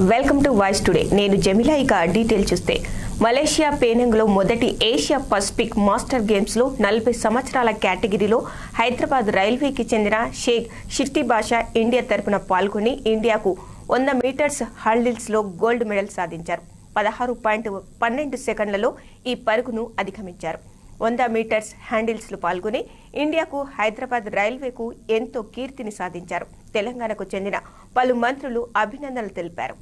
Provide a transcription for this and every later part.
Welcome to voice today నేను జమిలా ఇక detail చూస్తే మలేషియా పేనంగ్లో మొదటి ఏషియా పసిఫిక్ మాస్టర్ గేమ్స్లో నలభై సంవత్సరాల కేటగిరీలో హైదరాబాద్ రైల్వేకి చెందిన షేక్ షిఫ్టీ బాషా ఇండియా తరపున పాల్గొని ఇండియాకు వంద మీటర్స్ హర్డిల్స్లో గోల్డ్ మెడల్ సాధించారు పదహారు పాయింట్ పన్నెండు సెకండ్లలో ఈ పరుగును అధిగమించారు వంద మీటర్స్ హ్యాండిల్స్లో పాల్గొని ఇండియాకు హైదరాబాద్ రైల్వేకు ఎంతో కీర్తిని సాధించారు తెలంగాణకు చెందిన పలు మంత్రులు అభినందనలు తెలిపారు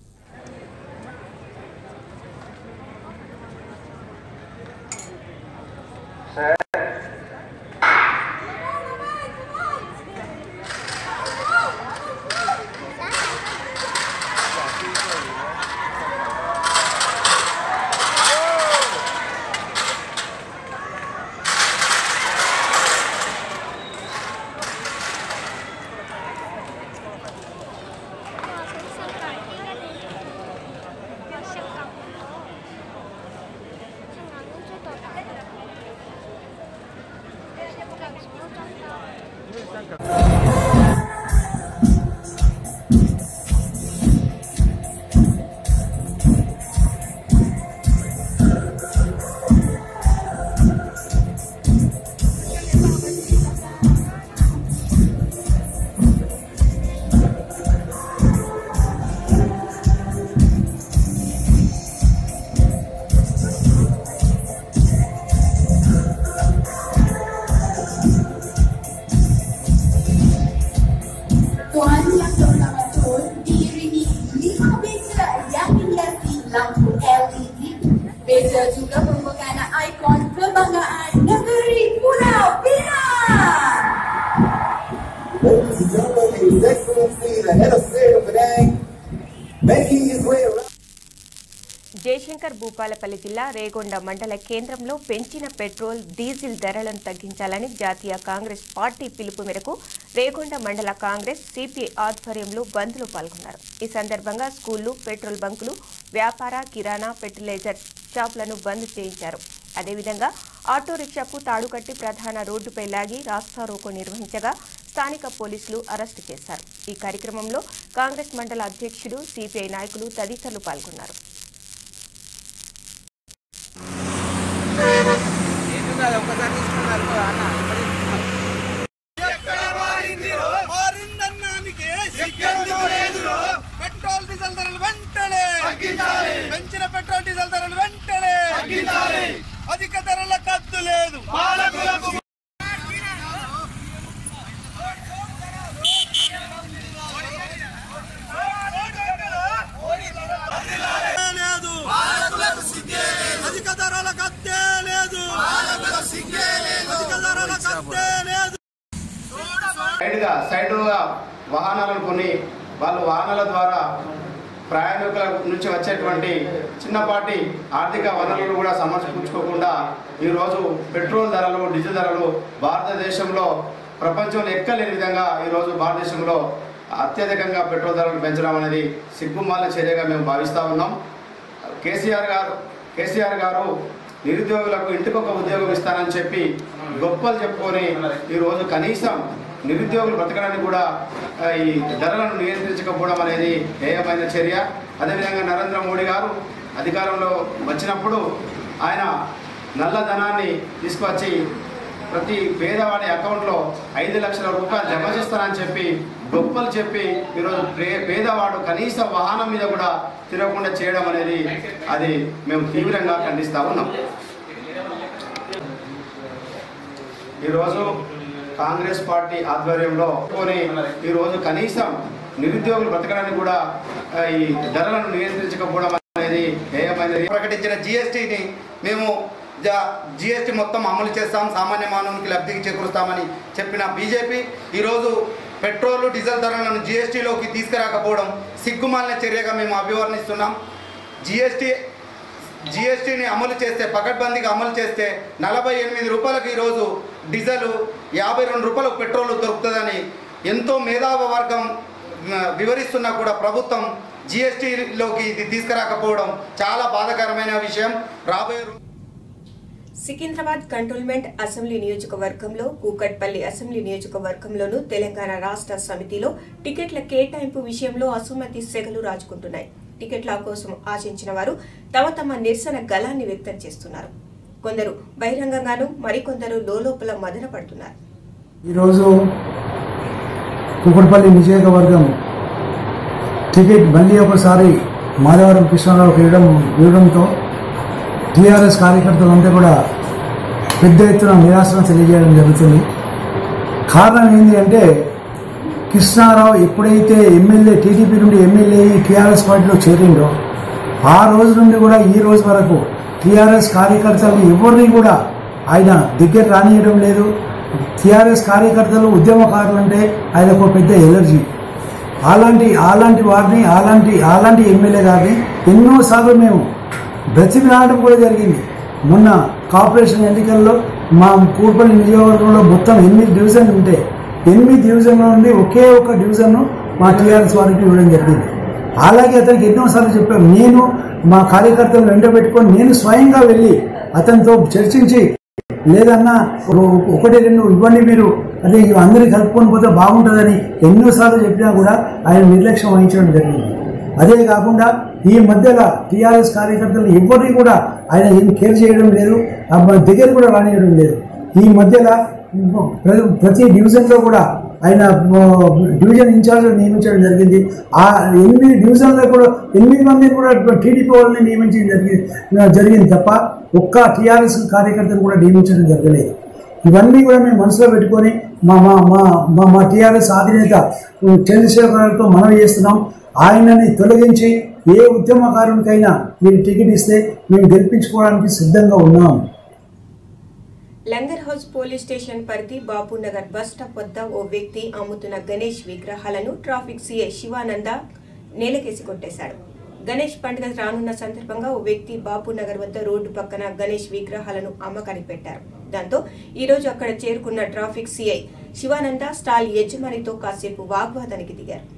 Tuan Yang Terhormat diiringi lima beza yang menghiasi lampu LED. Beza juga merupakan ikon kebanggaan negeri Pulau Pinang. Ladies and gentlemen, His Excellency, the head of state of Penang, making his way around. Jayashankar Bhupalpally జిల్లా రేగొండ మండల కేంద్రంలో పెంచిన petrol diesel ధరలను తగ్గించాలని జాతీయ Congress party పిలుపు మేరకు రేగొండ మండల కాంగ్రెస్ సిపిఐ ఆధ్వర్యంలో బంద్లో పాల్గొన్నారు ఈ సందర్భంగా స్కూళ్లు పెట్రోల్ బంకులు వ్యాపార కిరాణా ఫెర్టిలైజర్ షాపులను బంద్ చేయించారు అదేవిధంగా ఆటో రిక్షాకు తాడుకట్టి ప్రధాన రోడ్డుపై లాగి రాస్తారోకో నిర్వహించగా స్థానిక పోలీసులు అరెస్టు చేశారు ఈ కార్యక్రమంలో కాంగ్రెస్ మండల అధ్యక్షుడు సిపిఐ నాయకులు తదితరులు పాల్గొన్నారు మారిందన్నానికి పెట్రోల్ డీజిల్ ధరలు వెంటనే పెంచిన పెట్రోల్ డీజిల్ ధరలు వెంటనే అధిక ధరల కద్దు లేదు లేదు అధిక ధరల కత్తే లేదు అధిక ధరల కత్తే లేదు సైడ్గా సైడ్గా వాహనాలను కొని వాళ్ళు వాహనాల ద్వారా ప్రయాణికుల నుంచి వచ్చేటువంటి చిన్నపాటి ఆర్థిక వనరులు కూడా సమర్పించుకోకుండా ఈరోజు పెట్రోల్ ధరలు డీజిల్ ధరలు భారతదేశంలో ప్రపంచంలో ఎక్కలేని విధంగా ఈరోజు భారతదేశంలో అత్యధికంగా పెట్రోల్ ధరలు పెంచడం అనేది సిగ్గుమాల చర్యగా మేము భావిస్తూ ఉన్నాం కేసీఆర్ గారు కేసీఆర్ గారు నిరుద్యోగులకు ఇంటికొక ఉద్యోగం ఇస్తానని చెప్పి గొప్పలు చెప్పుకొని ఈరోజు కనీసం నిరుద్యోగులు బ్రతకడానికి కూడా ఆ, ఈ ధరలను నియంత్రించకపోవడం అనేది హేయమైన చర్య అదేవిధంగా నరేంద్ర మోడీ గారు అధికారంలో వచ్చినప్పుడు ఆయన నల్లధనాన్ని తీసుకొచ్చి ప్రతి పేదవాడి అకౌంట్లో ఐదు లక్షల రూపాయలు జమ చేస్తానని చెప్పి గొప్పలు చెప్పి ఈరోజు పే పేదవాడు కనీస వాహనం మీద కూడా తిరగకుండా చేయడం అనేది అది మేము తీవ్రంగా ఖండిస్తా ఉన్నాం ఈరోజు కాంగ్రెస్ పార్టీ ఆధ్వర్యంలో కొని ఈరోజు కనీసం నిరుద్యోగులు బ్రతకడానికి కూడా ఆ, ఈ ధరలను నియంత్రించకపోవడం అనేది హేయమైనది ప్రకటించిన జిఎస్టీని మేము జిఎస్టీ మొత్తం అమలు చేస్తాం సామాన్య మానవునికి లబ్ధికి చేకూరుస్తామని చెప్పిన బీజేపీ ఈరోజు పెట్రోల్ డీజిల్ ధరలను జిఎస్టీలోకి తీసుకురాకపోవడం సిగ్గుమాలిన చర్యగా మేము అభివర్ణిస్తున్నాం జిఎస్టీ జిఎస్టీని అమలు చేస్తే పకడ్బందీగా అమలు చేస్తే నలభై ఎనిమిది రూపాయలకు ఈరోజు డీజిల్ యాభై రెండు రూపాయలకు పెట్రోల్ దొరుకుతుందని ఎంతో మేధావ వర్గం మ, వివరిస్తున్నా కూడా ప్రభుత్వం జిఎస్టీలోకి ఇది తీసుకురాకపోవడం చాలా బాధాకరమైన విషయం రాబోయే రో- సికింద్రాబాద్ కంటోన్మెంట్ అసెంబ్లీ నియోజకవర్గంలో కూకట్పల్లి అసెంబ్లీ నియోజకవర్గంలోనూ తెలంగాణ రాష్ట్ర సమితిలో టికెట్ల కేటాయింపు విషయంలో అసుమతి సెగలు రాజుకుంటున్నాయి టికెట్ల కోసం ఆశించిన వారు తమ తమ నిరసన గలాన్ని వ్యక్తం చేస్తున్నారు కొందరు బహిరంగంగాను మరికొందరు లోలోపల మదన పడుతున్నారు ఈరోజు కుకుడుపల్లి నియోజకవర్గం టికెట్ మళ్ళీ ఒకసారి మాధవరం కృష్ణారావుకి ఇవ్వడం ఇవ్వడంతో టీఆర్ఎస్ కార్యకర్తలంతా కూడా పెద్ద ఎత్తున నిరాశను తెలియజేయడం జరుగుతుంది కారణం ఏంటి అంటే కృష్ణారావు ఎప్పుడైతే ఎమ్మెల్యే టీడీపీ నుండి ఎమ్మెల్యే అయ్యి టీఆర్ఎస్ పార్టీలో చేరిండో ఆ రోజు నుండి కూడా ఈ రోజు వరకు టీఆర్ఎస్ కార్యకర్తలను ఎవరిని కూడా ఆయన దగ్గర రానియడం లేదు టీఆర్ఎస్ కార్యకర్తలు ఉద్యమకారులు అంటే ఆయనకు ఒక పెద్ద ఎలర్జీ అలాంటి అలాంటి వారిని అలాంటి అలాంటి ఎమ్మెల్యే గారిని ఎన్నోసార్లు మేము బ్రతికినాడడం కూడా జరిగింది మొన్న కార్పొరేషన్ ఎన్నికల్లో మా కూర్పల్లి నియోజకవర్గంలో మొత్తం ఎనిమిది డివిజన్లు ఉంటే ఎనిమిది డివిజన్ల నుండి ఒకే ఒక డివిజన్ మా టీఆర్ఎస్ వారికి ఇవ్వడం జరిగింది అలాగే అతనికి ఎన్నోసార్లు చెప్పాం నేను మా కార్యకర్తలను వెంటబెట్టుకొని నేను స్వయంగా వెళ్ళి అతనితో చర్చించి లేదన్నా ఒక- ఒకటి రెండు ఇవ్వండి మీరు అదే ఇవి అందరినీ కలుపుకొని పోతే బాగుంటుందని ఎన్నోసార్లు చెప్పినా కూడా ఆయన నిర్లక్ష్యం వహించడం జరిగింది అదే కాకుండా ఈ మధ్యలో టీఆర్ఎస్ కార్యకర్తలు ఎవరిని కూడా ఆయన ఏం కేర్ చేయడం లేదు ఆ మన దగ్గర కూడా రానియడం లేదు ఈ మధ్యలో ప్ర- ప్రతి డివిజన్లో కూడా ఆయన ఆ, డివిజన్ ఇన్ఛార్జ్ నియమించడం జరిగింది ఆ ఎనిమిది డివిజన్లో కూడా ఎనిమిది మందిని కూడా టీడీపీ వాళ్ళని నియమించడం జరిగింది జరిగింది తప్ప ఒక్క టీఆర్ఎస్ కార్యకర్తను కూడా నియమించడం జరగలేదు ఇవన్నీ కూడా మేము మనసులో పెట్టుకొని మా మా మా మా మా టీఆర్ఎస్ అధినేత చంద్రశేఖర్ గారితో మనవి చేస్తున్నాం ఆయనని తొలగించి ఏ ఉద్యమకారునికైనా మీరు టికెట్ ఇస్తే మేము గెలిపించుకోవడానికి సిద్ధంగా ఉన్నాం లంగర్ హౌస్ పోలీస్ స్టేషన్ పరిధి బాబునగర్ బస్ స్టాప్ వద్ద ఓ వ్యక్తి అమ్ముతున్న గణేష్ విగ్రహాలను ట్రాఫిక్ సీఐ శివానంద నేలకేసి కొట్టేశాడు గణేష్ పండుగ రానున్న సందర్భంగా ఓ వ్యక్తి బాబునగర్ వద్ద రోడ్డు పక్కన గణేష్ విగ్రహాలను అమ్మకానికి పెట్టారు దాంతో ఈ రోజు అక్కడ చేరుకున్న ట్రాఫిక్ సీఐ శివానంద స్టాల్ యజమానితో కాసేపు వాగ్వాదానికి దిగారు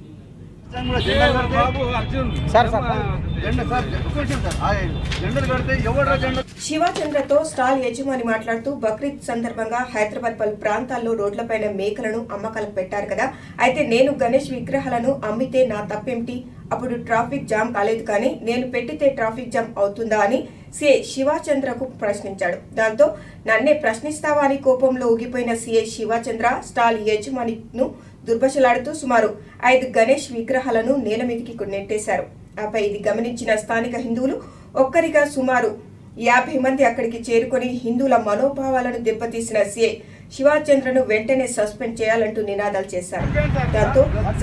జెండలు కడితే ఎవడరా జెండా శివచంద్రతో స్టాల్ యజమాని మాట్లాడుతూ బక్రీద్ సందర్భంగా హైదరాబాద్ పలు ప్రాంతాల్లో రోడ్లపైన మేకలను అమ్మకాలకు పెట్టారు కదా అయితే నేను గణేష్ విగ్రహాలను అమ్మితే నా తప్పేమిటి అప్పుడు ట్రాఫిక్ జామ్ కాలేదు కానీ నేను పెట్టితే ట్రాఫిక్ జామ్ అవుతుందా అని సిఐ శివచంద్రకు ప్రశ్నించాడు దాంతో నన్నే ప్రశ్నిస్తావా అని కోపంలో ఊగిపోయిన సిఐ శివచంద్ర స్టాల్ యజమానిను దుర్భషలాడుతూ సుమారు ఐదు గణేష్ విగ్రహాలను నేల మీదికి నెట్టేశారు ఆపై ఇది గమనించిన స్థానిక హిందువులు ఒక్కరిగా సుమారు యాభై మంది అక్కడికి చేరుకొని హిందువుల మనోభావాలను దెబ్బతీసిన సిఐ శివాచంద్రను వెంటనే సస్పెండ్ చేయాలంటూ నినాదాలు చేశారు దాంతో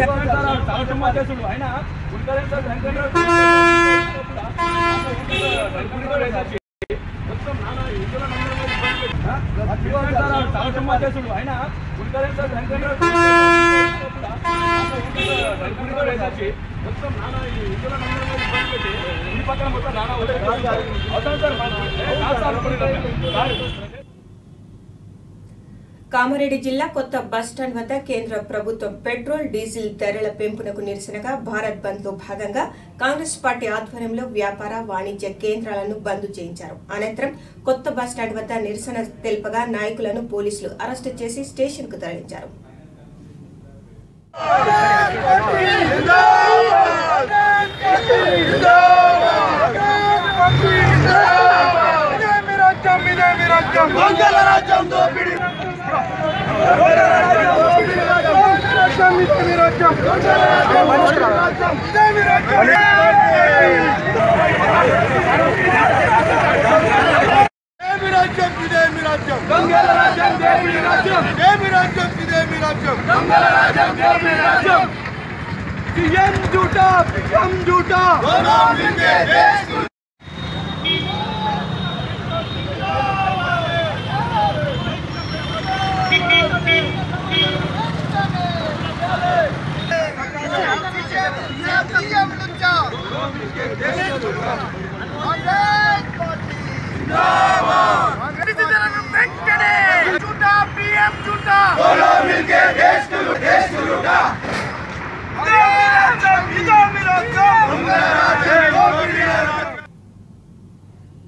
కామారెడ్డి జిల్లా కొత్త బస్టాండ్ వద్ద కేంద్ర ప్రభుత్వం పెట్రోల్ డీజిల్ ధరల పెంపునకు నిరసనగా భారత్ బంద్ లో భాగంగా కాంగ్రెస్ పార్టీ ఆధ్వర్యంలో వ్యాపార వాణిజ్య కేంద్రాలను బంద్ చేయించారు అనంతరం కొత్త బస్టాండ్ వద్ద నిరసన తెలుపగా నాయకులను పోలీసులు అరెస్టు చేసి స్టేషన్ కు తరలించారు ఏమి రాజ్యం ఇదేమి రాజ్యం దొంగల రాజ్యం దేవి రాజ్యం ఏమి రాజ్యం ఇదేమి రాజ్యం దొంగల రాజ్యం దేవి రాజ్యం సీఎం జూటా సీఎం జూటా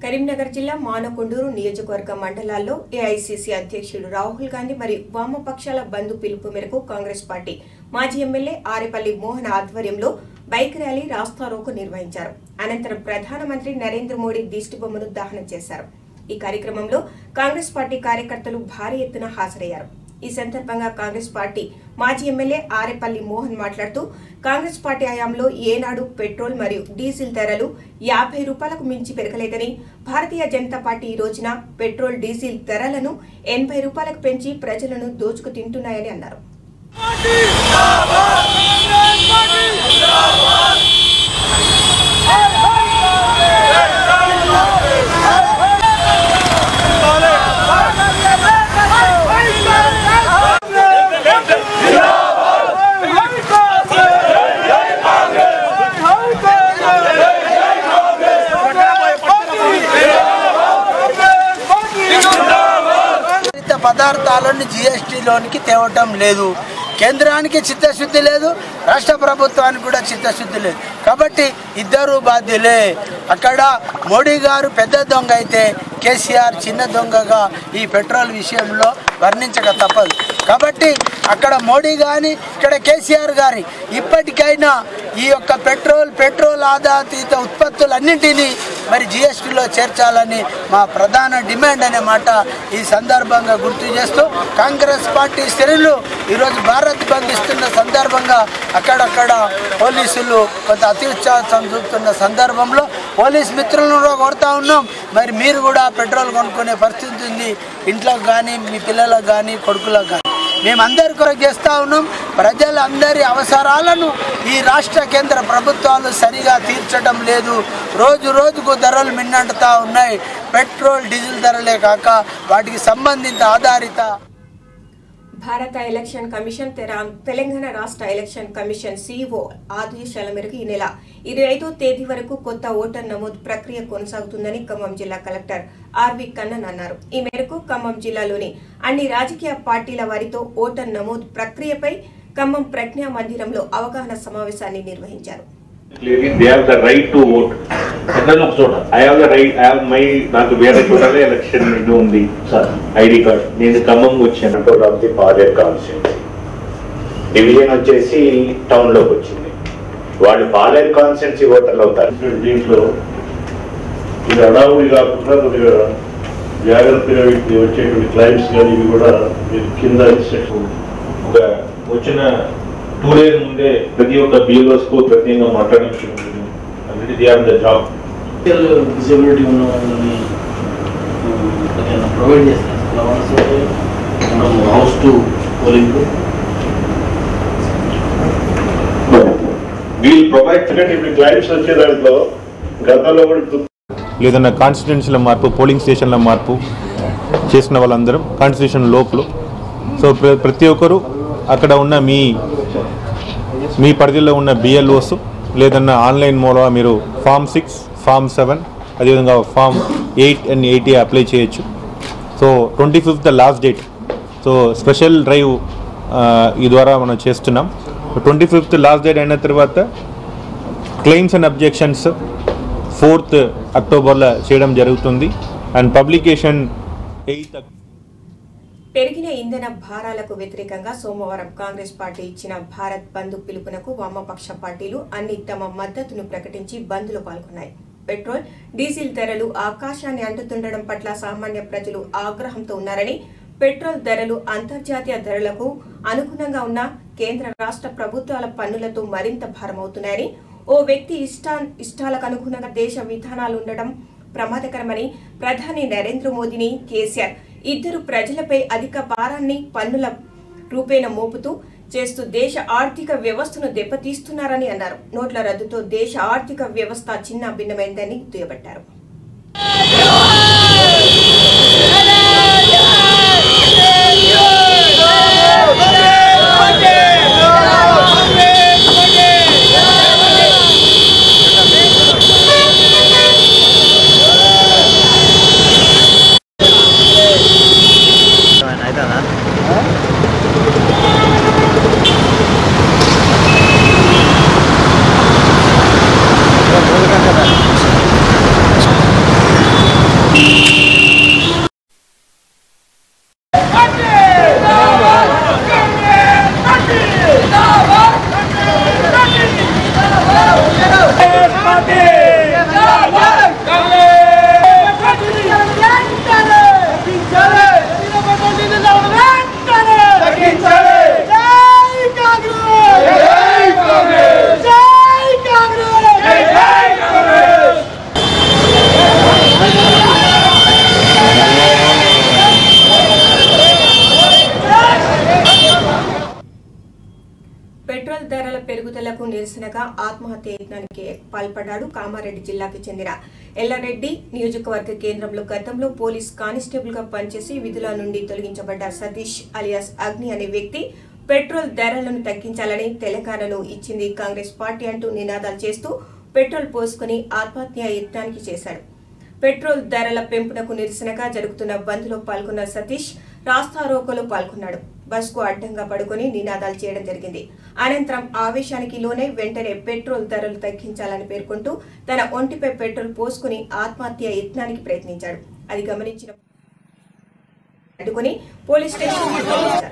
కరీంనగర్ జిల్లా మానకొండూరు నియోజకవర్గ మండలాల్లో ఏఐసీసీ అధ్యక్షుడు రాహుల్ గాంధీ మరియు వామపక్షాల బంధు పిలుపు మేరకు కాంగ్రెస్ పార్టీ మాజీ ఎమ్మెల్యే ఆరేపల్లి మోహన్ ఆధ్వర్యంలో బైక్ ర్యాలీ రాస్తారోకు నిర్వహించారు అనంతరం ప్రధానమంత్రి నరేంద్ర మోడీ దిష్టిబొమ్మను దహనం చేశారు ఈ కార్యక్రమంలో కాంగ్రెస్ పార్టీ కార్యకర్తలు భారీ ఎత్తున హాజరయ్యారు ఈ సందర్భంగా కాంగ్రెస్ పార్టీ మాజీ ఎమ్మెల్యే ఆరేపల్లి మోహన్ మాట్లాడుతూ కాంగ్రెస్ పార్టీ హయాంలో ఏనాడు పెట్రోల్ మరియు డీజిల్ ధరలు యాభై రూపాయలకు మించి పెరగలేదని భారతీయ జనతా పార్టీ ఈ రోజున పెట్రోల్ డీజిల్ ధరలను ఎనభై రూపాయలకు పెంచి ప్రజలను దోచుకు తింటున్నాయని అన్నారు హరిత పదార్థాలను జిఎస్టీలోనికి తేవటం లేదు కేంద్రానికి చిత్తశుద్ధి లేదు రాష్ట్ర ప్రభుత్వానికి కూడా చిత్తశుద్ధి లేదు కాబట్టి ఇద్దరు బాధ్యులే అక్కడ మోడీ గారు పెద్ద దొంగ అయితే కేసీఆర్ చిన్న దొంగగా ఈ పెట్రోల్ విషయంలో వర్ణించక తప్పదు కాబట్టి అక్కడ మోడీ కానీ ఇక్కడ కేసీఆర్ గారి ఇప్పటికైనా ఈ యొక్క పెట్రోల్ పెట్రోల్ ఆధారిత ఉత్పత్తులన్నింటినీ మరి జిఎస్టీలో చేర్చాలని మా ప్రధాన డిమాండ్ అనే మాట ఈ సందర్భంగా గుర్తు చేస్తూ కాంగ్రెస్ పార్టీ శ్రేణులు ఈరోజు భారత్ బంద్ ఇస్తున్న సందర్భంగా అక్కడక్కడ పోలీసులు కొంత అతి ఉత్సాహం చూపుతున్న సందర్భంలో పోలీస్ మిత్రులను కూడా కోరుతా ఉన్నాం మరి మీరు కూడా పెట్రోల్ కొనుక్కునే పరిస్థితి ఉంది ఇంట్లోకి కానీ మీ పిల్లలకు కానీ కొడుకులకు కానీ మేమందరి కొరకు చేస్తూ ఉన్నాం ప్రజలందరి అవసరాలను ఈ రాష్ట్ర కేంద్ర ప్రభుత్వాలు సరిగా తీర్చడం లేదు రోజు రోజుకు ధరలు మిన్నంటుతా ఉన్నాయి పెట్రోల్ డీజిల్ ధరలే కాక వాటికి సంబంధిత ఆధారిత భారత ఎలక్షన్ కమిషన్ తెరా- తెలంగాణ రాష్ట్ర ఎలక్షన్ కమిషన్ సిఇఓ ఆదేశాల మేరకు ఈ నెల ఇరవై ఐదో తేదీ వరకు కొత్త ఓటర్ నమోదు ప్రక్రియ కొనసాగుతుందని ఖమ్మం జిల్లా కలెక్టర్ ఆర్వి కన్నన్ అన్నారు ఈ మేరకు ఖమ్మం జిల్లాలోని అన్ని రాజకీయ పార్టీల వారితో ఓటర్ నమోదు ప్రక్రియపై ఖమ్మం ప్రజ్ఞా మందిరంలో అవగాహన సమావేశాన్ని నిర్వహించారు clearly they have the right to vote. ఎక్కడైనా ఒక చోట I have the right I have my నాకు వేరే చోటలే ఎలక్షన్ ఇది ఉంది సార్ ఐడి కార్డ్ నేను ఖమ్మం వచ్చాను control of the parlour constituency division వచ్చేసి టౌన్ లోకి వచ్చింది వాళ్ళు పార్లర్ కాన్స్టిట్యూన్సీ ఓటర్లు అవుతారు దీంట్లో ఇది అడావుడి కాకుండా కొద్దిగా జాగ్రత్తగా వీటికి వచ్చేటువంటి క్లైమ్స్ కానీ ఇవి కూడా మీరు కింద సెక్షన్ ఒక వచ్చిన టూ డేస్ ముందే ప్రతి ఒక్క బిఎల్ఓస్ కు ప్రత్యేకంగా మాట్లాడించడం already they are the job disability ఉన్న వాళ్ళని ప్రొవైడ్ చేస్తాం అలవన్స్ మనం house to polling wheel provide ఎందుకంటే ఇప్పుడు క్లైమ్స్ వచ్చే దాంట్లో గతంలో కూడా లేదన్నా కాన్స్టిట్యున్సీల మార్పు పోలింగ్ స్టేషన్ల మార్పు చేసిన వాళ్ళందరం కాన్స్టిట్యూషన్ లోపల సో ప్ర- ప్రతి ఒక్కరు అక్కడ ఉన్న మీ మీ పరిధిలో ఉన్న బిఎల్ఓస్ లేదన్నా ఆన్లైన్ మూలవ మీరు ఫామ్ సిక్స్ ఫామ్ సెవెన్ అదేవిధంగా form eight and eighty apply చేయొచ్చు so twenty fifth last date so special drive ఆ, ఈ ద్వారా మనం చేస్తున్నాం ట్వంటీ ఫిఫ్త్ లాస్ట్ డేట్ అయిన తర్వాత క్లెయిమ్స్ అండ్ అబ్జెక్షన్స్ ఫోర్త్ అక్టోబర్లో చేయడం జరుగుతుంది అండ్ పబ్లికేషన్ ఎయిత్ పెరిగిన ఇంధన భారాలకు వ్యతిరేకంగా సోమవారం కాంగ్రెస్ పార్టీ ఇచ్చిన భారత్ బంద్ పిలుపునకు వామపక్ష పార్టీలు అన్ని తమ మద్దతును ప్రకటించి బంద్లో పాల్గొన్నాయి పెట్రోల్ డీజిల్ ధరలు ఆకాశాన్ని అంటుతుండడం పట్ల సామాన్య ప్రజలు ఆగ్రహంతో ఉన్నారని పెట్రోల్ ధరలు అంతర్జాతీయ ధరలకు అనుగుణంగా ఉన్న కేంద్ర రాష్ట్ర ప్రభుత్వాల పన్నులతో మరింత భారమవుతున్నాయని ఓ వ్యక్తి ఇష్టా ఇష్టాలకు అనుగుణంగా దేశ విధానాలు ఉండడం ప్రమాదకరమని ప్రధాని నరేంద్ర మోదీని కేసీఆర్ ఇద్దరు ప్రజలపై అధిక భారాన్ని పన్నుల రూపేణ మోపుతూ చేస్తూ దేశ ఆర్థిక వ్యవస్థను దెబ్బతీస్తున్నారని అన్నారు నోట్ల రద్దుతో దేశ ఆర్థిక వ్యవస్థ చిన్న భిన్నమైందని దుయ్యబట్టారు ఆ పెట్రోల్ ధరల పెరుగుదలకు నిరసనగా ఆత్మహత్య యత్నానికి పాల్పడ్డాడు కామారెడ్డి జిల్లాకు చెందిన ఎల్లారెడ్డి నియోజకవర్గ కేంద్రంలో గతంలో పోలీస్ కానిస్టేబుల్ గా పనిచేసి విధుల నుండి తొలగించబడ్డ సతీష్ అలియాస్ అగ్ని అనే వ్యక్తి పెట్రోల్ ధరలను తగ్గించాలని తెలంగాణను ఇచ్చింది కాంగ్రెస్ పార్టీ అంటూ నినాదాలు చేస్తూ పెట్రోల్ పోసుకుని ఆత్మహత్య యత్నానికి చేశాడు పెట్రోల్ ధరల పెంపునకు నిరసనగా జరుగుతున్న బంద్లో పాల్గొన్న సతీష్ రాస్తారోకోలో పాల్గొన్నాడు బస్కు అడ్డంగా పడుకొని నినాదాలు చేయడం జరిగింది అనంతరం ఆవేశానికి లోనే వెంటనే పెట్రోల్ ధరలు తగ్గించాలని పేర్కొంటూ తన ఒంటిపై పెట్రోల్ పోసుకుని ఆత్మహత్య యత్నానికి ప్రయత్నించాడు అది గమనించిన అడ్డుకుని పోలీస్ స్టేషన్ తరలించారు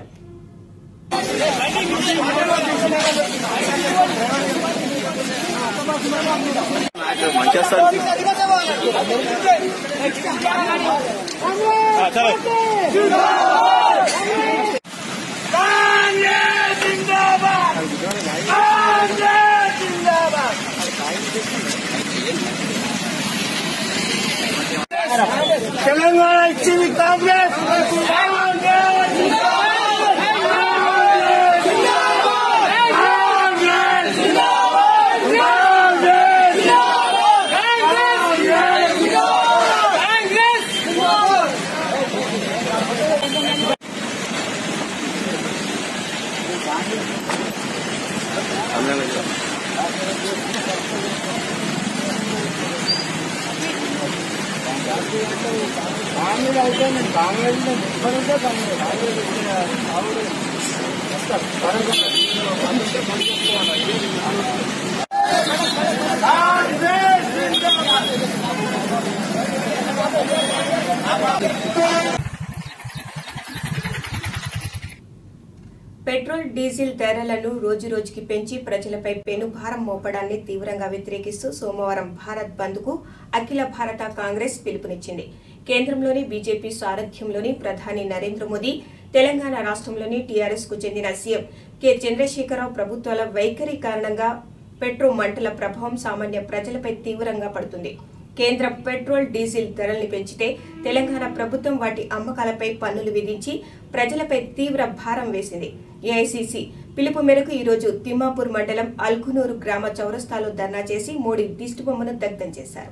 తెలంగాణ ఇచ్చింది కాంగ్రెస్ పెట్రోల్ డీజిల్ ధరలను రోజు రోజుకి పెంచి ప్రజలపై పెనుభారం మోపడాన్ని తీవ్రంగా వ్యతిరేకిస్తూ సోమవారం భారత్ బంద్కు అఖిల భారత కాంగ్రెస్ పిలుపునిచ్చింది కేంద్రంలోని బీజేపీ సారథ్యంలోని ప్రధాని నరేంద్ర మోదీ తెలంగాణ రాష్ట్రంలోని టీఆర్ఎస్ కు చెందిన సీఎం కె చంద్రశేఖరరావు ప్రభుత్వాల వైఖరి కారణంగా పెట్రోల్ మంటల ప్రభావం సామాన్య ప్రజలపై తీవ్రంగా పడుతుంది కేంద్రం పెట్రోల్ డీజిల్ ధరల్ని పెంచితే తెలంగాణ ప్రభుత్వం వాటి అమ్మకాలపై పన్నులు విధించి ప్రజలపై తీవ్ర భారం వేసింది ఏఐసీసీ పిలుపు మేరకు ఈరోజు తిమ్మాపూర్ మండలం అల్కునూరు గ్రామ చౌరస్తాలో ధర్నా చేసి మోడీ దిష్టిబొమ్మను దగ్ధం చేశారు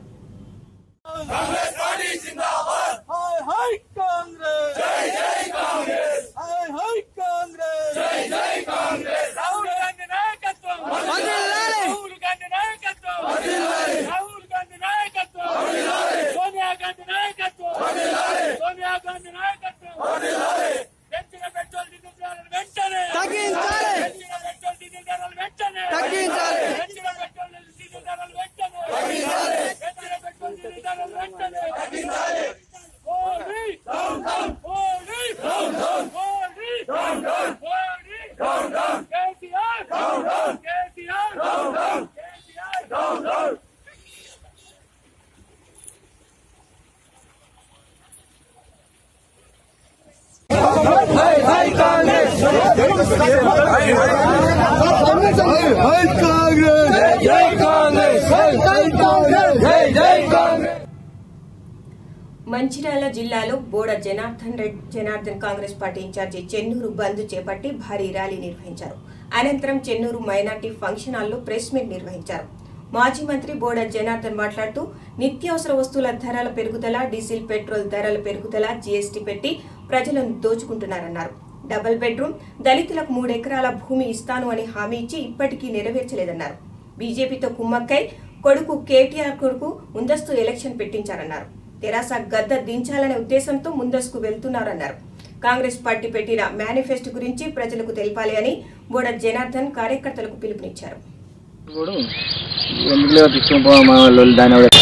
మంచిర్యాల జిల్లాలో బోడ జనార్దన్ రెడ్డి జనార్దన్ కాంగ్రెస్ పార్టీ ఇన్ఛార్జి చెన్నూరు బంద్ చేపట్టి భారీ ర్యాలీ నిర్వహించారు అనంతరం చెన్నూరు మైనార్టీ ఫంక్షన్ హాల్లో ప్రెస్ మీట్ నిర్వహించారు మాజీ మంత్రి బోడ జనార్దన్ మాట్లాడుతూ నిత్యావసర వస్తువుల ధరల పెరుగుదల డీజిల్ పెట్రోల్ ధరల పెరుగుదల జీఎస్టీ పెట్టి ప్రజలను దోచుకుంటున్నారన్నారు డబుల్ బెడ్రూమ్ దళితులకు మూడెకరాల భూమి ఇస్తాను అని హామీ ఇచ్చి ఇప్పటికీ నెరవేర్చలేదన్నారు బీజేపీతో కుమ్మక్కై కొడుకు కేటీఆర్ కొడుకు ముందస్తు ఎలక్షన్ పెట్టించారన్నారు తెరాస గద్ద దించాలనే ఉద్దేశంతో ముందస్తుకు వెళ్తున్నారన్నారు కాంగ్రెస్ పార్టీ పెట్టిన మేనిఫెస్టో గురించి ప్రజలకు తెలపాలి అని బోడ జనార్దన్ కార్యకర్తలకు పిలుపునిచ్చారు ఎందులో తీసుకుని మా వాళ్ళు దాని ఆవిడ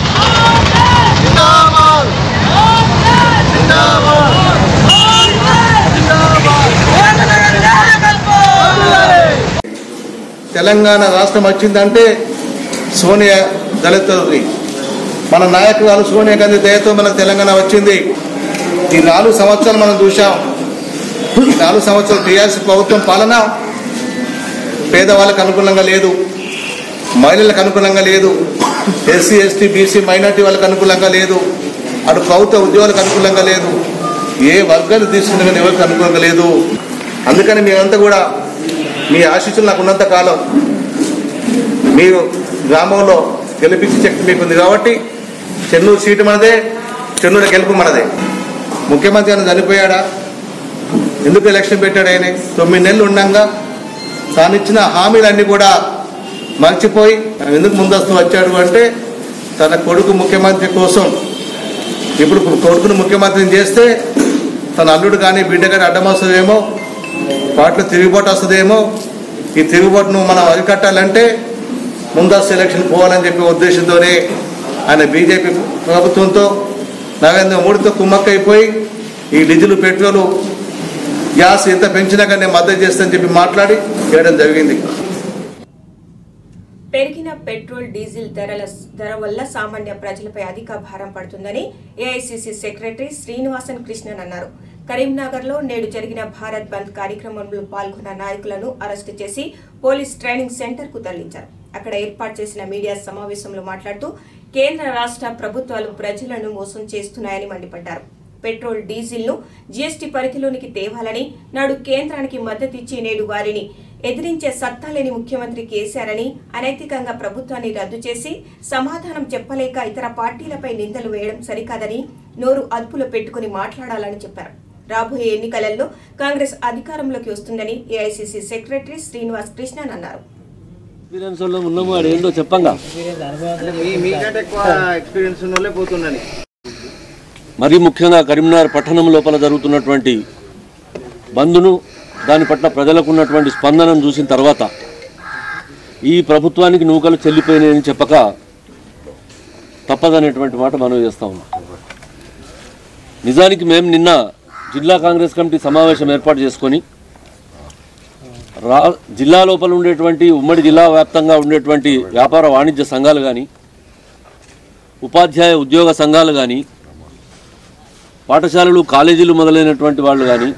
తెలంగాణ రాష్ట్రం వచ్చిందంటే సోనియా దళితులది మన నాయకురాలు సోనియా గాంధీ దయతో మనకు తెలంగాణ వచ్చింది ఈ నాలుగు సంవత్సరాలు మనం చూసాం ఈ నాలుగు సంవత్సరాలు టీఆర్ఎస్ ప్రభుత్వం పాలన పేదవాళ్ళకు అనుకూలంగా లేదు మహిళలకు అనుకూలంగా లేదు ఎస్సీ ఎస్టీ బీసీ మైనార్టీ వాళ్ళకి అనుకూలంగా లేదు అటు ప్రభుత్వ ఉద్యోగులకు అనుకూలంగా లేదు ఏ వర్గాలు తీసుకున్నా కానీ ఎవరికి అనుకూలంగా లేదు అందుకని మేమంతా కూడా మీ ఆశీస్సులు నాకు ఉన్నంత కాలం మీరు గ్రామంలో గెలిపించే శక్తి మీకు ఉంది కాబట్టి చెన్నూరు సీటు మనదే చెన్నూరు గెలుపు మనదే ముఖ్యమంత్రి ఆయన చనిపోయాడా ఎందుకు ఎలక్షన్ పెట్టాడు ఆయన తొమ్మిది నెలలు ఉండగా తాను ఇచ్చిన హామీలన్నీ కూడా మర్చిపోయి ఎందుకు ముందస్తు వచ్చాడు అంటే తన కొడుకు ముఖ్యమంత్రి కోసం ఇప్పుడు కొడుకును ముఖ్యమంత్రిని చేస్తే తన అల్లుడు కానీ బిడ్డ కానీ అడ్డం వస్తుందేమో వాటిలో తిరుగుబాటు వస్తుందేమో ఈ తిరుగుబాటును మనం అరికట్టాలంటే ముందస్తు ఎలక్షన్ పోవాలని చెప్పే ఉద్దేశంతోనే ఆయన బీజేపీ ప్రభుత్వంతో నరేంద్ర మోడీతో కుమ్మక్కైపోయి ఈ డీజిల్ పెట్రోలు గ్యాస్ ఎంత పెంచినా కానీ నేను మద్దతు చేస్తానని చెప్పి మాట్లాడి చేయడం జరిగింది పెరిగిన పెట్రోల్ డీజిల్ ధరల ధర వల్ల సామాన్య ప్రజలపై అధిక భారం పడుతుందని ఏఐసిసి సెక్రటరీ శ్రీనివాసన్ కృష్ణన్ అన్నారు కరీంనగర్ లో నేడు జరిగిన భారత్ బంద్ కార్యక్రమంలో పాల్గొన్న నాయకులను అరెస్టు చేసి పోలీస్ ట్రైనింగ్ సెంటర్ కు తరలించారు అక్కడ ఏర్పాటు చేసిన మీడియా సమావేశంలో మాట్లాడుతూ కేంద్ర రాష్ట్ర ప్రభుత్వాలు ప్రజలను మోసం చేస్తున్నాయని మండిపడ్డారు పెట్రోల్ డీజిల్ ను జీఎస్టీ పరిధిలోనికి తేవాలని నాడు కేంద్రానికి మద్దతిచ్చి నేడు వారిని ఎదిరించే సత్తా లేని ముఖ్యమంత్రి కేసీఆర్ అని అనైతికంగా ప్రభుత్వాన్ని రద్దు చేసి సమాధానం చెప్పలేక ఇతర పార్టీలపై నిందలు వేయడం సరికాదని నోరు అదుపులో పెట్టుకుని మాట్లాడాలని చెప్పారు రాబోయే ఎన్నికలలో కాంగ్రెస్ అధికారంలోకి వస్తుందని ఏఐసిసి సెక్రటరీ శ్రీనివాస్ కృష్ణన్ అన్నారు ఎక్స్పీరియన్స్ లో ఉన్నాము వాడు ఏందో చెప్పంగా మీకంటే ఎక్కువ ఎక్స్పీరియన్స్ ఉన్న వాళ్ళే పోతుండని మరీ ముఖ్యంగా కరీంనగర్ పట్టణం లోపల జరుగుతున్నటువంటి బంద్ను దాని పట్ల ప్రజలకు ఉన్నటువంటి స్పందనను చూసిన తర్వాత ఈ ప్రభుత్వానికి నూకలు చెల్లిపోయినాయని చెప్పక తప్పదనేటువంటి మాట మనం చేస్తా ఉన్నాం నిజానికి మేము నిన్న జిల్లా కాంగ్రెస్ కమిటీ సమావేశం ఏర్పాటు చేసుకొని రా జిల్లా లోపల ఉండేటువంటి ఉమ్మడి జిల్లా వ్యాప్తంగా ఉండేటువంటి వ్యాపార వాణిజ్య సంఘాలు కానీ ఉపాధ్యాయ ఉద్యోగ సంఘాలు కానీ పాఠశాలలు కాలేజీలు మొదలైనటువంటి వాళ్ళు కానీ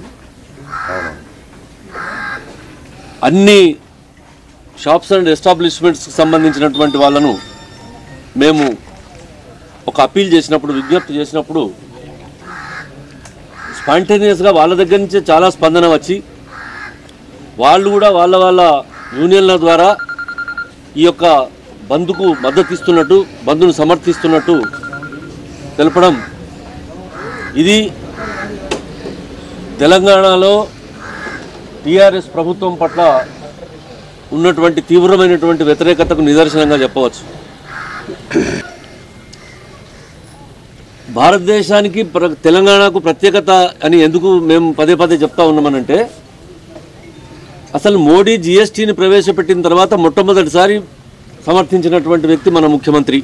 అన్ని షాప్స్ అండ్ ఎస్టాబ్లిష్మెంట్స్కి సంబంధించినటువంటి వాళ్ళను మేము ఒక అప్పీల్ చేసినప్పుడు విజ్ఞప్తి చేసినప్పుడు స్పాంటేనియస్గా వాళ్ళ దగ్గర నుంచే చాలా స్పందన వచ్చి వాళ్ళు కూడా వాళ్ళ వాళ్ళ యూనియన్ల ద్వారా ఈ యొక్క బంద్కు మద్దతు ఇస్తున్నట్టు బంద్ను సమర్థిస్తున్నట్టు తెలపడం ఇది తెలంగాణలో టీఆర్ఎస్ ప్రభుత్వం పట్ల ఉన్నటువంటి తీవ్రమైనటువంటి వ్యతిరేకతకు నిదర్శనంగా చెప్పవచ్చు భారతదేశానికి ప్ర తెలంగాణకు ప్రత్యేకత అని ఎందుకు మేము పదే పదే చెప్తా ఉన్నామనంటే అసలు మోడీ జిఎస్టీని ప్రవేశపెట్టిన తర్వాత మొట్టమొదటిసారి సమర్థించినటువంటి వ్యక్తి మన ముఖ్యమంత్రి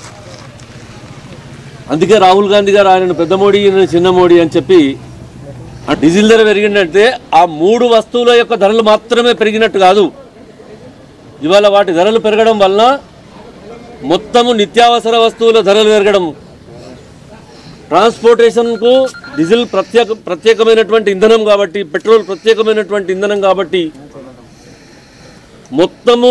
అందుకే రాహుల్ గాంధీ గారు ఆయన పెద్ద మోడీ ఈయన చిన్న మోడీ అని చెప్పి ఆ డీజిల్ ధర పెరిగిందంటే ఆ మూడు వస్తువుల యొక్క ధరలు మాత్రమే పెరిగినట్టు కాదు ఇవాళ వాటి ధరలు పెరగడం వలన మొత్తము నిత్యావసర వస్తువుల ధరలు పెరగడం ట్రాన్స్పోర్టేషన్కు డీజిల్ ప్రత్యేక ప్రత్యేకమైనటువంటి ఇంధనం కాబట్టి పెట్రోల్ ప్రత్యేకమైనటువంటి ఇంధనం కాబట్టి మొత్తము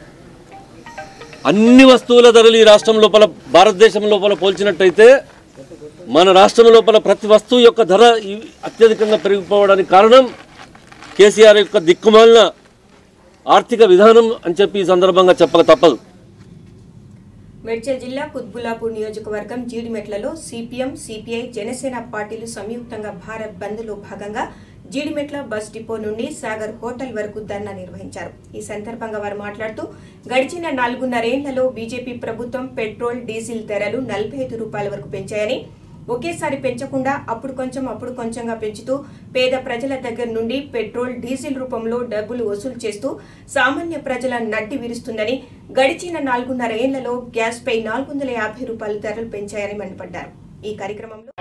అన్ని వస్తువుల ధరలు ఈ రాష్ట్రం లోపల భారతదేశం లోపల పోల్చినట్టయితే మన రాష్ట్రం లోపల ప్రతి వస్తువు యొక్క ధర ఈ- అత్యధికంగా పెరిగిపోవడానికి కారణం కేసీఆర్ యొక్క దిక్కుమాలిన ఆర్థిక విధానం అని చెప్పి ఈ సందర్భంగా చెప్పక తప్పదు మేడ్చల్ జిల్లా కుత్బుల్లాపూర్ నియోజకవర్గం జీడిమెట్లలో సిపిఎం సిపిఐ జనసేన పార్టీలు సంయుక్తంగా భారత్ బంద్లో భాగంగా జీడిమెట్ల బస్ డిపో నుండి సాగర్ హోటల్ వరకు ధర్నా నిర్వహించారు ఈ సందర్భంగా వారు మాట్లాడుతూ గడిచిన నాలుగున్నరేళ్లలో బీజేపీ ప్రభుత్వం పెట్రోల్ డీజిల్ ధరలు నలభై ఐదు రూపాయల వరకు పెంచాయని ఒకేసారి పెంచకుండా అప్పుడు కొంచెం అప్పుడు కొంచెంగా పెంచుతూ పేద ప్రజల దగ్గర నుండి పెట్రోల్ డీజిల్ రూపంలో డబ్బులు వసూలు చేస్తూ సామాన్య ప్రజల నడ్డి విరుస్తుందని గడిచిన నాలుగున్నర ఏళ్లలో గ్యాస్ పై నాలుగు వందల యాభై రూపాయల ధరలు పెంచాయని మండిపడ్డారు ఈ కార్యక్రమంలో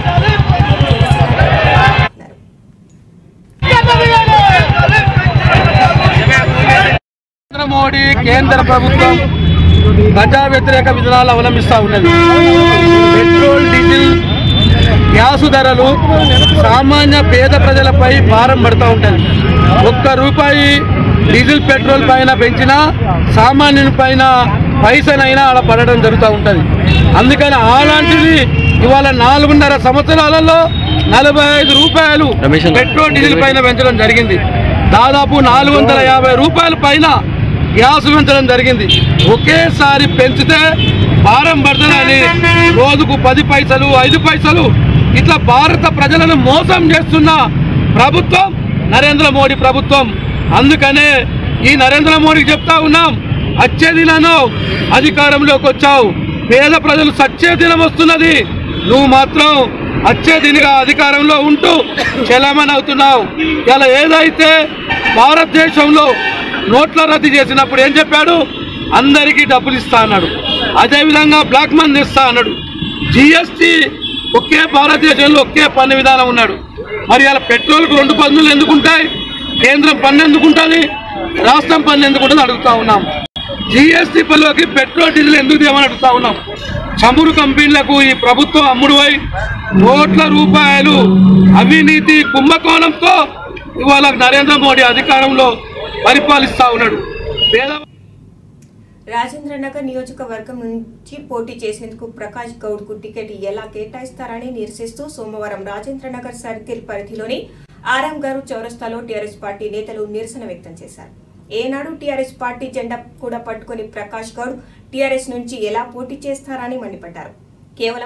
నరేంద్ర మోడీ కేంద్ర ప్రభుత్వం ప్రజా వ్యతిరేక విధానాలు అవలంబిస్తూ ఉన్నది పెట్రోల్ డీజిల్ గ్యాసు ధరలు సామాన్య పేద ప్రజలపై భారం పడుతూ ఉంటుంది ఒక్క రూపాయి డీజిల్ పెట్రోల్ పైన పెంచినా సామాన్యుని పైన పైసనైనా అలా పడడం జరుగుతూ ఉంటుంది అందుకని అలాంటిది ఇవాళ నాలుగున్నర సంవత్సరాలలో నలభై ఐదు రూపాయలు పెట్రోల్ డీజిల్ పైన పెంచడం జరిగింది దాదాపు నాలుగు వందల యాభై రూపాయల పైన గ్యాస్ పెంచడం జరిగింది ఒకేసారి పెంచితే భారం పడుతుందని రోజుకు పది పైసలు ఐదు పైసలు ఇట్లా భారత ప్రజలను మోసం చేస్తున్న ప్రభుత్వం నరేంద్ర మోడీ ప్రభుత్వం అందుకనే ఈ నరేంద్ర మోడీకి చెప్తా ఉన్నాం వచ్చే దినాను అధికారంలోకి వచ్చావు పేద ప్రజలు సచ్చే దినం వస్తున్నది నువ్వు మాత్రం వచ్చే దినిగా అధికారంలో ఉంటూ చలమని అవుతున్నావు ఇలా ఏదైతే భారతదేశంలో నోట్ల రద్దు చేసినప్పుడు ఏం చెప్పాడు అందరికీ డబ్బులు ఇస్తా అన్నాడు అదేవిధంగా బ్లాక్ మనీ ఇస్తా అన్నాడు జిఎస్టీ ఒకే భారతదేశంలో ఒకే పన్ను విధానం ఉన్నాడు మరి అలా పెట్రోల్కు రెండు పన్నులు ఎందుకుంటాయి కేంద్రం పన్ను ఎందుకుంటుంది రాష్ట్రం పన్ను ఎందుకుంటుంది అడుగుతా ఉన్నాం జిఎస్టీ పనులకి పెట్రోల్ డీజిల్ ఎందుకు తీయమని అడుగుతా ఉన్నాం చమురు కంపెనీలకు ఈ ప్రభుత్వం అమ్ముడువై కోట్ల రూపాయలు అవినీతి కుంభకోణంతో ఇవాళ నరేంద్ర మోడీ అధికారంలో పరిపాలిస్తా ఉన్నాడు పేద రాజేంద్రనగర్ నియోజకవర్గం నుంచి పోటీ చేసేందుకు ప్రకాష్ గౌడ్ కు టికెట్ ఎలా కేటాయిస్తారని నిరసిస్తూ సోమవారం రాజేంద్రనగర్ సర్కిల్ పరిధిలోని ఆరాం గారు చౌరస్తాలో టీఆర్ఎస్ పార్టీ నేతలు నిరసన వ్యక్తం చేశారు ఏనాడు టీఆర్ఎస్ పార్టీ జెండా కూడా పట్టుకుని ప్రకాష్ గౌడ్ టీఆర్ఎస్ నుంచి ఎలా పోటీ చేస్తారని మండిపడ్డారు కేవలం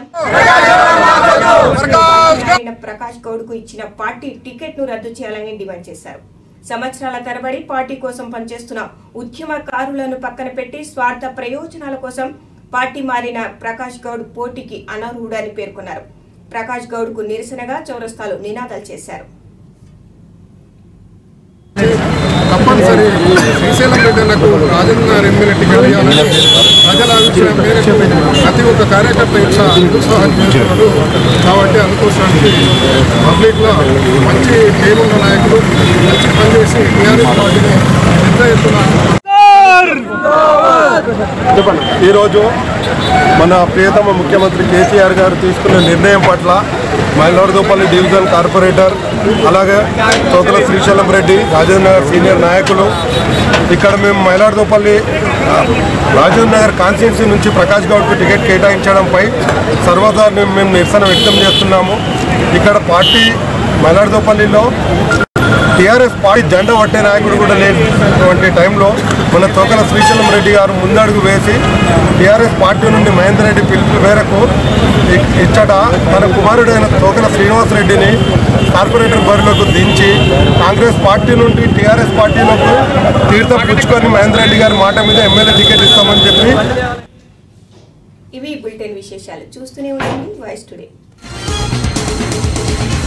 ఆయన ప్రకాష్ గౌడ్ కు ఇచ్చిన పార్టీ టికెట్ ను రద్దు చేయాలని డిమాండ్ చేశారు సంవత్సరాల తరబడి పార్టీ కోసం పనిచేస్తున్న ఉద్యమకారులను పక్కన పెట్టి స్వార్థ ప్రయోజనాల కోసం పార్టీ మారిన ప్రకాష్ గౌడ్ పోటీకి అనర్హుడని పేర్కొన్నారు ప్రకాష్ గౌడ్ కు నిరసనగా చౌరస్తాలు నినాదాలు చేశారు తప్పనిసరి శ్రీశైలం బిడ్డలకు రాజేంద్ర గారు ఎమ్మెల్యే టికెట్ ఇవ్వాలని ప్రజల అభిప్రాయం మేరకు ప్రతి ఒక్క కార్యకర్త ఇట్లా నిరుత్సాహం చేస్తున్నారు కాబట్టి అందుకోసానికి పబ్లిక్లో మంచి పేరున్న నాయకులు మంచి పనిచేసి టీఆర్ఎస్ పార్టీని పెద్ద ఎత్తున ఈరోజు మన ప్రియతమ ముఖ్యమంత్రి కేసీఆర్ గారు తీసుకున్న నిర్ణయం పట్ల మైలవరదోపల్లి డివిజన్ కార్పొరేటర్ అలాగే తోకల శ్రీశైలం రెడ్డి రాజేంద్ర నగర్ సీనియర్ నాయకులు ఇక్కడ మేము మైలాడుదోపల్లి రాజేంద్ర నగర్ కాన్స్టిట్యున్సీ నుంచి ప్రకాష్ గౌడ్కు టికెట్ కేటాయించడంపై సర్వదా మేము మేము నిరసన వ్యక్తం చేస్తున్నాము ఇక్కడ పార్టీ మైలాడుదోపల్లిలో టీఆర్ఎస్ పార్టీ జెండా పట్టే నాయకుడు కూడా లేనటువంటి టైంలో మన తోకల శ్రీశైలం రెడ్డి గారు ముందడుగు వేసి టీఆర్ఎస్ పార్టీ నుండి మహేందర్ రెడ్డి పిలుపు మేరకు ఇ- ఇచ్చట తన కుమారుడైన తోకల శ్రీనివాస్ రెడ్డిని కార్పొరేటర్ బరిలోకి దించి కాంగ్రెస్ పార్టీ నుండి టీఆర్ఎస్ పార్టీలకు తీర్థం పుచ్చుకొని మహేందర్ రెడ్డి గారి మాట మీద ఎమ్మెల్యే టికెట్ ఇస్తామని చెప్పి ఇవి బులెటిన్ విశేషాలు చూస్తూనే ఉండండి వాయిస్ టుడే